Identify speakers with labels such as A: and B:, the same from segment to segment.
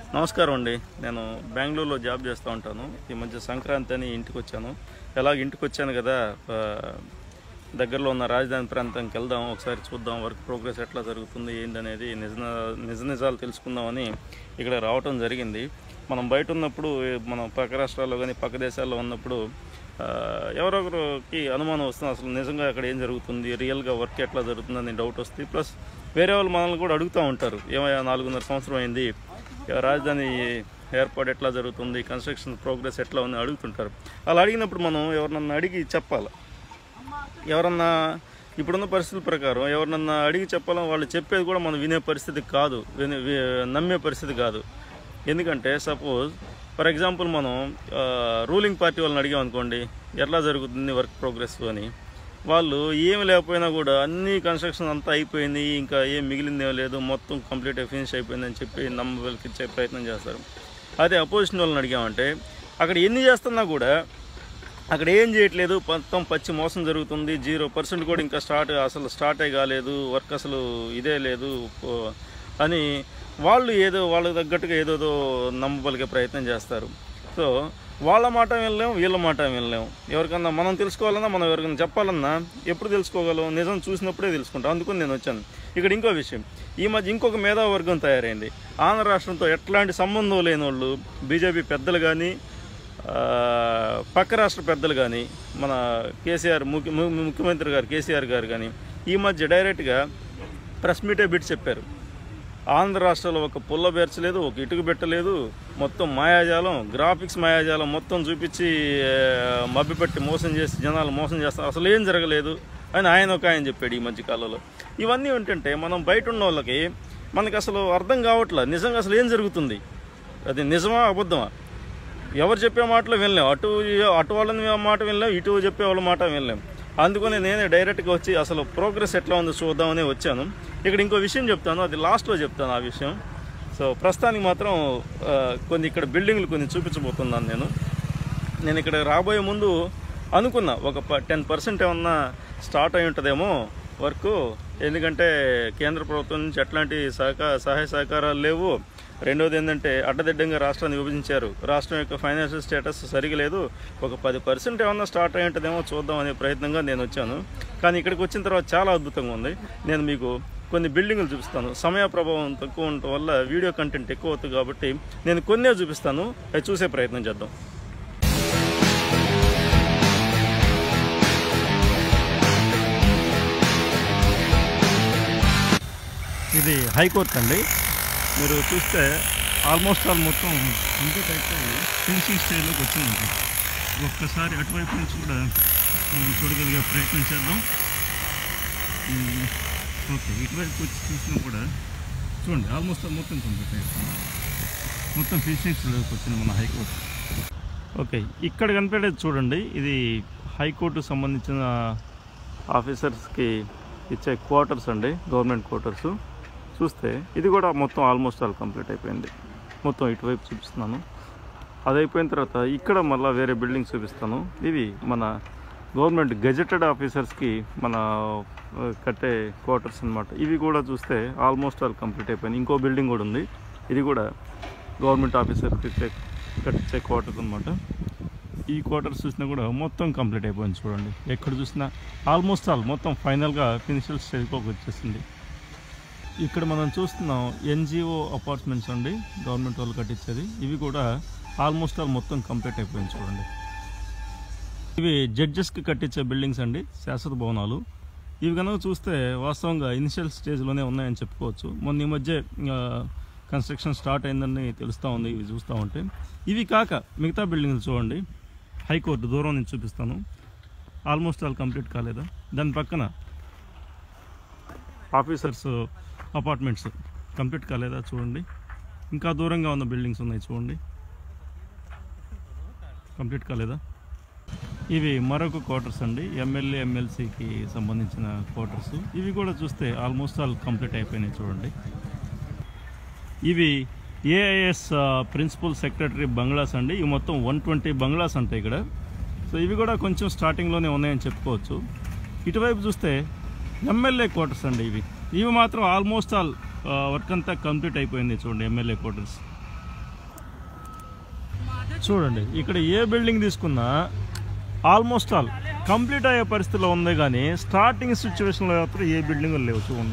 A: నమస్కారం అండి నేను బెంగళూరులో జాబ్ చేస్తూ ఉంటాను ఈ మధ్య సంక్రాంతి అని ఇంటికి వచ్చాను ఎలాగ ఇంటికి వచ్చాను కదా ఆ, దగ్గరలో ఉన్న రాజధాని ప్రాంతానికి వెళ్దాం ఒకసారి చూద్దాం వర్క్ ప్రోగ్రెస్ ఎట్లా జరుగుతుంది ఏందనేది నిజ నిజ నిజాలు తెలుసుకుందామని ఇక్కడ రావటం జరిగింది మనం బయట ఉన్నప్పుడు మనం పక్క రాష్ట్రాల్లో కానీ పక్క దేశాల్లో ఉన్నప్పుడు ఆ, ఎవరొకరికి అనుమానం వస్తుంది అసలు నిజంగా అక్కడ ఏం జరుగుతుంది రియల్గా వర్క్ ఎట్లా జరుగుతుందని డౌట్ వస్తుంది ప్లస్ వేరే వాళ్ళు మనల్ని కూడా అడుగుతూ ఉంటారు ఏమయ్యా నాలుగున్నర సంవత్సరం అయింది రాజధాని ఏర్పాటు ఎట్లా జరుగుతుంది కన్స్ట్రక్షన్ ప్రోగ్రెస్ ఎట్లా ఉంది అడుగుతుంటారు అలా అడిగినప్పుడు మనం ఎవరినన్నా అడిగి చెప్పాలి ఎవరన్నా ఇప్పుడున్న పరిస్థితుల ప్రకారం ఎవరినన్నా అడిగి చెప్పాలో వాళ్ళు చెప్పేది కూడా మనం వినే పరిస్థితి కాదు వినే వి- నమ్మే పరిస్థితి కాదు ఎందుకంటే సపోజ్ ఫర్ ఎగ్జాంపుల్ మనం రూలింగ్ పార్టీ వాళ్ళని అడిగాం అనుకోండి ఎట్లా జరుగుతుంది వర్క్ ప్రోగ్రెస్ అని వాళ్ళు ఏమి లేకపోయినా కూడా అన్ని కన్స్ట్రక్షన్ అంతా అయిపోయింది ఇంకా ఏం మిగిలిందేం లేదు మొత్తం కంప్లీట్ ఫినిష్ అయిపోయిందని చెప్పి నమ్మకాలకి ఇచ్చే ప్రయత్నం చేస్తారు అదే అపోజిషన్ వాళ్ళని అడిగామంటే అక్కడ ఎన్ని చేస్తున్నా కూడా అక్కడ ఏం చేయట్లేదు మొత్తం పచ్చి మోసం జరుగుతుంది జీరో పర్సెంట్ కూడా ఇంకా స్టార్ట్ అసలు స్టార్టే కాలేదు వర్క్ అసలు ఇదే లేదు ఓ- అని వాళ్ళు ఏదో వాళ్ళకి తగ్గట్టుగా ఏదోదో నమ్మబలిగే ప్రయత్నం చేస్తారు సో వాళ్ళ మాట వినలేం వీళ్ళ మాట వినలేం ఎవరికన్నా మనం తెలుసుకోవాలన్నా మనం ఎవరికైనా చెప్పాలన్నా ఎప్పుడు తెలుసుకోగలం నిజం చూసినప్పుడే తెలుసుకుంటాం అందుకని నేను వచ్చాను ఇక్కడ ఇంకో విషయం ఈ మధ్య ఇంకొక మేధావర్గం వర్గం తయారైంది ఆంధ్ర రాష్ట్రంతో ఎట్లాంటి సంబంధం లేని వాళ్ళు బీజేపీ పెద్దలు కానీ ఆ, పక్క రాష్ట్ర పెద్దలు కానీ మన కేసీఆర్ ముఖ్య ము- ముఖ్యమంత్రి గారు కేసీఆర్ గారు కానీ ఈ మధ్య డైరెక్ట్గా ప్రెస్ మీటే బిట్ చెప్పారు ఆంధ్ర రాష్ట్రంలో ఒక పుల్ల బెర్చలేదు ఒక ఇటుక పెట్టలేదు మొత్తం మాయాజాలం గ్రాఫిక్స్ మాయాజాలం మొత్తం చూపించి ఆ, మభ్యపెట్టి మోసం చేసి జనాలు మోసం చేస్తారు అసలు ఏం జరగలేదు అని ఆయన ఒక ఆయన చెప్పాడు ఈ మధ్య కాలంలో ఇవన్నీ ఏంటంటే మనం బయట ఉన్న వాళ్ళకి మనకి అసలు అర్థం కావట్లేదు నిజంగా అసలు ఏం జరుగుతుంది అది నిజమా అబద్ధమా ఎవరు చెప్పే మాటలు వినలేం అటు అటు వాళ్ళని మాట వినలేం ఇటు చెప్పే వాళ్ళ మాట వినలేం అందుకని నేనే డైరెక్ట్గా వచ్చి అసలు ప్రోగ్రెస్ ఎట్లా ఉందో చూద్దామని వచ్చాను ఇక్కడ ఇంకో విషయం చెప్తాను అది లాస్ట్లో చెప్తాను ఆ విషయం సో ప్రస్తుతానికి మాత్రం ఆ, కొన్ని ఇక్కడ బిల్డింగ్లు కొన్ని చూపించబోతున్నాను నేను నేను ఇక్కడ రాబోయే ముందు అనుకున్నా ఒక టెన్ పర్సెంట్ ఏమన్నా స్టార్ట్ అయి ఉంటుందేమో వర్క్ ఎందుకంటే కేంద్ర ప్రభుత్వం నుంచి ఎట్లాంటి సహకార సహాయ సహకారాలు లేవు రెండోది ఏంటంటే అడ్డదిడ్డంగా రాష్ట్రాన్ని విభజించారు రాష్ట్రం యొక్క ఫైనాన్షియల్ స్టేటస్ సరిగా లేదు ఒక పది పర్సెంట్ ఏమన్నా స్టార్ట్ అయి ఉంటుందేమో చూద్దాం అనే ప్రయత్నంగా నేను వచ్చాను కానీ ఇక్కడికి వచ్చిన తర్వాత చాలా అద్భుతంగా ఉంది నేను మీకు కొన్ని బిల్డింగులు చూపిస్తాను సమయ ప్రభావం తక్కువ ఉండటం వల్ల వీడియో కంటెంట్ ఎక్కువ అవుతుంది కాబట్టి నేను కొన్నే చూపిస్తాను అవి చూసే ప్రయత్నం చేద్దాం ఇది హైకోర్ట్ అండి మీరు చూస్తే ఆల్మోస్ట్ ఆల్ మొత్తం కంప్లీట్ అయిపోయి ఫినిషింగ్ స్టేజ్లోకి వచ్చింది ఒక్కసారి అటువైపు నుంచి కూడా మనం చూడగలిగే ప్రయత్నం చేద్దాం ఉమ్, ఓకే ఇటువైపు వచ్చి చూసినా కూడా చూడండి ఆల్మోస్ట్ ఆల్ మొత్తం కంప్లీట్ అయిపోయింది మొత్తం ఫినిషింగ్ స్టేజ్లోకి వచ్చింది మన హైకోర్టు ఓకే ఇక్కడ కనిపెట్టేది చూడండి ఇది హైకోర్టు సంబంధించిన ఆఫీసర్స్కి ఇచ్చే క్వార్టర్స్ అండి గవర్నమెంట్ క్వార్టర్స్ చూస్తే ఇది కూడా మొత్తం ఆల్మోస్ట్ ఆల్ కంప్లీట్ అయిపోయింది మొత్తం ఇటువైపు చూపిస్తున్నాను అది అయిపోయిన తర్వాత ఇక్కడ మళ్ళీ వేరే బిల్డింగ్స్ చూపిస్తాను ఇవి మన గవర్నమెంట్ గెజెటెడ్ ఆఫీసర్స్కి మన ఆ, కట్టే క్వార్టర్స్ అన్నమాట ఇవి కూడా చూస్తే ఆల్మోస్ట్ ఆల్ కంప్లీట్ అయిపోయింది ఇంకో బిల్డింగ్ కూడా ఉంది ఇది కూడా గవర్నమెంట్ ఆఫీసర్కి ఇచ్చే కట్టించే క్వార్టర్స్ అనమాట ఈ క్వార్టర్స్ చూసినా కూడా మొత్తం కంప్లీట్ అయిపోయింది చూడండి ఎక్కడ చూసినా ఆల్మోస్ట్ ఆల్ మొత్తం ఫైనల్గా ఫినిషియల్ స్టేజ్కి వచ్చేసింది ఇక్కడ మనం చూస్తున్నాం ఎన్జిఓ అపార్ట్మెంట్స్ అండి గవర్నమెంట్ వాళ్ళు కట్టించేది ఇవి కూడా ఆల్మోస్ట్ ఆల్ మొత్తం కంప్లీట్ అయిపోయింది చూడండి ఇవి జడ్జెస్కి కట్టించే బిల్డింగ్స్ అండి శాశ్వత భవనాలు ఇవి కనుక చూస్తే వాస్తవంగా ఇనిషియల్ స్టేజ్లోనే ఉన్నాయని చెప్పుకోవచ్చు మొన్న ఈ మధ్య కన్స్ట్రక్షన్ స్టార్ట్ అయిందని తెలుస్తూ ఉంది ఇవి చూస్తూ ఉంటే ఇవి కాక మిగతా బిల్డింగ్లు చూడండి హైకోర్టు దూరం నుంచి చూపిస్తాను ఆల్మోస్ట్ ఆల్ కంప్లీట్ కాలేదా దాని పక్కన ఆఫీసర్స్ అపార్ట్మెంట్స్ కంప్లీట్ కాలేదా చూడండి ఇంకా దూరంగా ఉన్న బిల్డింగ్స్ ఉన్నాయి చూడండి కంప్లీట్ కాలేదా ఇవి మరొక క్వార్టర్స్ అండి ఎమ్మెల్యే ఎమ్మెల్సీకి సంబంధించిన క్వార్టర్స్ ఇవి కూడా చూస్తే ఆల్మోస్ట్ ఆల్ కంప్లీట్ అయిపోయినాయి చూడండి ఇవి ఏఐఎస్ ప్రిన్సిపల్ సెక్రటరీ బంగ్లాస్ అండి ఇవి మొత్తం వన్ ట్వంటీ బంగ్లాస్ ఉంటాయి ఇక్కడ సో ఇవి కూడా కొంచెం స్టార్టింగ్లోనే ఉన్నాయని చెప్పుకోవచ్చు ఇటువైపు చూస్తే ఎమ్మెల్యే క్వార్టర్స్ అండి ఇవి ఇవి మాత్రం ఆల్మోస్ట్ ఆల్ వర్క్ అంతా కంప్లీట్ అయిపోయింది చూడండి ఎమ్మెల్యే క్వార్టర్స్ చూడండి ఇక్కడ ఏ బిల్డింగ్ తీసుకున్నా ఆల్మోస్ట్ ఆల్ కంప్లీట్ అయ్యే పరిస్థితిలో ఉంది కానీ స్టార్టింగ్ సిచ్యువేషన్లో మాత్రం ఏ బిల్డింగ్ లేవు చూడండి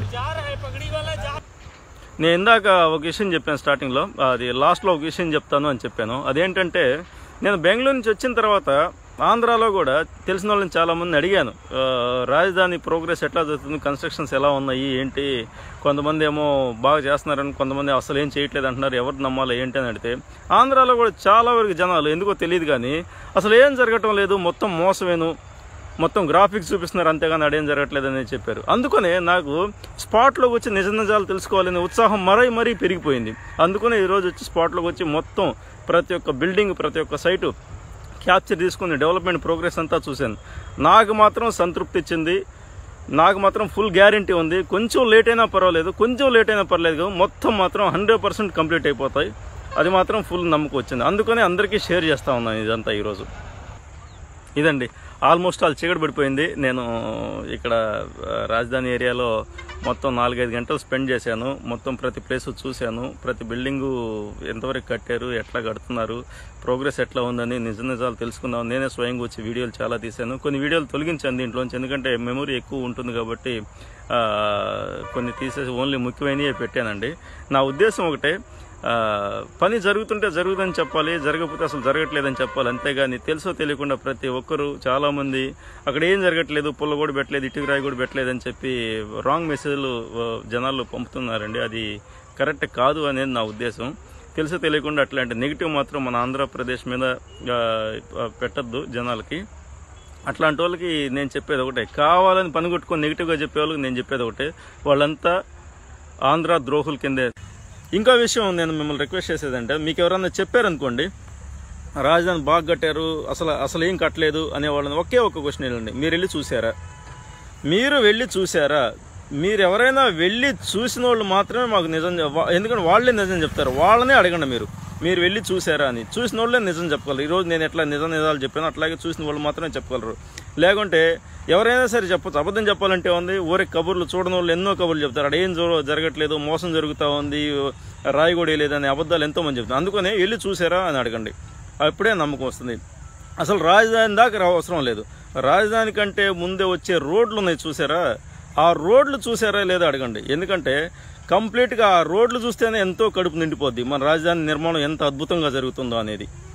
A: నేను ఇందాక ఒక విషయం చెప్పాను స్టార్టింగ్లో అది లాస్ట్లో ఒక విషయం చెప్తాను అని చెప్పాను అదేంటంటే నేను బెంగళూరు నుంచి వచ్చిన తర్వాత ఆంధ్రాలో కూడా తెలిసిన వాళ్ళని చాలామంది అడిగాను ఆ, రాజధాని ప్రోగ్రెస్ ఎట్లా జరుగుతుంది కన్స్ట్రక్షన్స్ ఎలా ఉన్నాయి ఏంటి కొంతమంది ఏమో బాగా చేస్తున్నారని కొంతమంది అసలు ఏం చేయట్లేదు అంటున్నారు ఎవరు నమ్మాలి ఏంటి అని అడిగితే ఆంధ్రాలో కూడా చాలా వరకు జనాలు ఎందుకో తెలియదు కానీ అసలు ఏం జరగటం లేదు మొత్తం మోసమేను మొత్తం గ్రాఫిక్స్ చూపిస్తున్నారు అంతేగాని అడేం జరగట్లేదని చెప్పారు అందుకనే నాకు స్పాట్లోకి వచ్చి నిజ నిజాలు తెలుసుకోవాలనే ఉత్సాహం మరీ మరీ పెరిగిపోయింది అందుకనే ఈరోజు వచ్చి స్పాట్లోకి వచ్చి మొత్తం ప్రతి ఒక్క బిల్డింగ్ ప్రతి ఒక్క సైటు క్యాప్చర్ తీసుకుని డెవలప్మెంట్ ప్రోగ్రెస్ అంతా చూశాను నాకు మాత్రం సంతృప్తి ఇచ్చింది నాకు మాత్రం ఫుల్ గ్యారంటీ ఉంది కొంచెం లేట్ అయినా పర్వాలేదు కొంచెం లేట్ అయినా పర్లేదు మొత్తం మాత్రం హండ్రెడ్ పర్సెంట్ కంప్లీట్ అయిపోతాయి అది మాత్రం ఫుల్ నమ్మకం వచ్చింది అందుకనే అందరికీ షేర్ చేస్తా ఉన్నాను ఇదంతా ఈరోజు ఇదండి ఆల్మోస్ట్ ఆల్ చీకటి పడిపోయింది నేను ఇక్కడ ఆ, రాజధాని ఏరియాలో మొత్తం నాలుగైదు గంటలు స్పెండ్ చేశాను మొత్తం ప్రతి ప్లేస్ చూశాను ప్రతి బిల్డింగు ఎంతవరకు కట్టారు ఎట్లా కడుతున్నారు ప్రోగ్రెస్ ఎట్లా ఉందని నిజ నిజాలు తెలుసుకుందాం నేనే స్వయంగా వచ్చి వీడియోలు చాలా తీశాను కొన్ని వీడియోలు తొలగించాను దీంట్లోంచి ఎందుకంటే మెమొరీ ఎక్కువ ఉంటుంది కాబట్టి ఆ, కొన్ని తీసేసి ఓన్లీ ముఖ్యమైనవే పెట్టానండి నా ఉద్దేశం ఒకటే ఆ, పని జరుగుతుంటే జరుగుదని చెప్పాలి జరగకపోతే అసలు జరగట్లేదని చెప్పాలి అంతేగాని తెలుసో తెలియకుండా ప్రతి ఒక్కరు చాలా మంది అక్కడ ఏం జరగట్లేదు పుల్ల కూడా పెట్టలేదు ఇటుక రాయి కూడా పెట్టలేదు అని చెప్పి రాంగ్ మెసేజ్లు ఆ, జనాల్లో పంపుతున్నారండి అది కరెక్ట్ కాదు అనేది నా ఉద్దేశం తెలుసో తెలియకుండా అట్లాంటి నెగిటివ్ మాత్రం మన ఆంధ్రప్రదేశ్ మీద ఆ, పెట్టద్దు జనాలకి అట్లాంటి వాళ్ళకి నేను చెప్పేది ఒకటే కావాలని పని కొట్టుకొని నెగిటివ్గా చెప్పే వాళ్ళకి నేను చెప్పేది ఒకటే వాళ్ళంతా ఆంధ్ర ద్రోహుల కిందే ఇంకో విషయం నేను మిమ్మల్ని రిక్వెస్ట్ చేసేదంటే మీకు ఎవరన్నా చెప్పారనుకోండి రాజధాని బాగా కట్టారు అసలు అసలు ఏం కట్టలేదు అనే వాళ్ళని ఒకే ఒక క్వశ్చన్ వెళ్ళండి మీరు వెళ్ళి చూసారా మీరు వెళ్ళి చూసారా మీరు ఎవరైనా వెళ్ళి చూసిన వాళ్ళు మాత్రమే మాకు నిజం చె- వా- ఎందుకంటే వాళ్ళే నిజం చెప్తారు వాళ్ళనే అడగండి మీరు మీరు వెళ్ళి చూసారా అని చూసిన వాళ్ళే నిజం చెప్పగలరు ఈరోజు నేను ఎట్లా నిజం నిజాలు చెప్పాను అట్లాగే చూసిన వాళ్ళు మాత్రమే చెప్పగలరు లేకుంటే ఎవరైనా సరే చెప్పచ్చు అబద్ధం చెప్పాలంటే ఉంది ఊరే కబుర్లు చూడని వాళ్ళు ఎన్నో కబుర్లు చెప్తారు అక్కడ ఏం జరు- జరగట్లేదు మోసం జరుగుతూ ఉంది రాయి కూడా లేదని అబద్ధాలు ఎంతో మంది చెప్తారు అందుకనే వెళ్ళి చూసారా అని అడగండి అప్పుడే నమ్మకం వస్తుంది అసలు రాజధాని దాకా రా- అవసరం లేదు రాజధాని కంటే ముందే వచ్చే రోడ్లు ఉన్నాయి చూసారా ఆ రోడ్లు చూసారా లేదా అడగండి ఎందుకంటే కంప్లీట్గా ఆ రోడ్లు చూస్తేనే ఎంతో కడుపు నిండిపోద్ది మన రాజధాని నిర్మాణం ఎంత అద్భుతంగా జరుగుతుందో అనేది